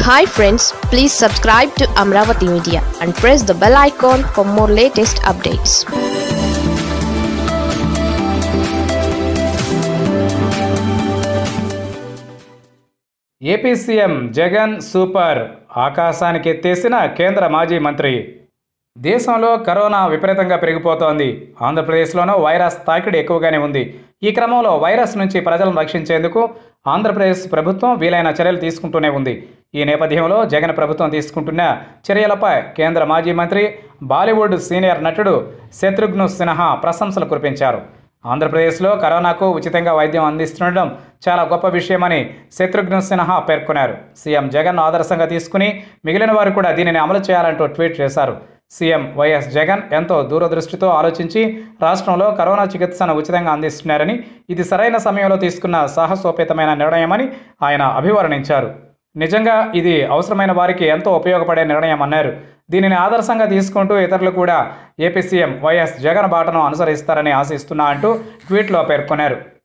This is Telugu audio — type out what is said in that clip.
hi friends please subscribe to Amaravati media and press the bell icon for more latest updates AP CM Jagan super ఆకాశానికి ఎత్తేసిన కేంద్ర మాజీ మంత్రి దేశంలో కరోనా విపరీతంగా పెరిగిపోతోంది ఆంధ్రప్రదేశ్లోనూ వైరస్ తాకిడి ఎక్కువగానే ఉంది ఈ క్రమంలో వైరస్ నుంచి ప్రజలను రక్షించేందుకు ఆంధ్రప్రదేశ్ ప్రభుత్వం వీలైన చర్యలు తీసుకుంటూనే ఉంది ఈ నేపథ్యంలో జగన్ ప్రభుత్వం తీసుకుంటున్న చర్యలపై కేంద్ర మాజీ మంత్రి బాలీవుడ్ సీనియర్ నటుడు శత్రుఘ్ను సిన్హా ప్రశంసలు కురిపించారు ఆంధ్రప్రదేశ్లో కరోనాకు ఉచితంగా వైద్యం అందిస్తుండడం చాలా గొప్ప విషయమని శత్రుఘ్న సిన్హా పేర్కొన్నారు సీఎం జగన్ ఆదర్శంగా తీసుకుని మిగిలిన వారు కూడా దీనిని అమలు చేయాలంటూ ట్వీట్ చేశారు సీఎం వైఎస్ జగన్ ఎంతో దూరదృష్టితో ఆలోచించి రాష్ట్రంలో కరోనా చికిత్సను ఉచితంగా అందిస్తున్నారని ఇది సరైన సమయంలో తీసుకున్న సాహసోపేతమైన నిర్ణయమని ఆయన అభివర్ణించారు నిజంగా ఇది అవసరమైన వారికి ఎంతో ఉపయోగపడే నిర్ణయం అన్నారు దీనిని ఆదర్శంగా తీసుకుంటూ ఇతరులు కూడా ఏపీ సీఎం వైఎస్ జగన్ బాటను అనుసరిస్తారని ఆశిస్తున్నా అంటూ ట్వీట్లో పేర్కొన్నారు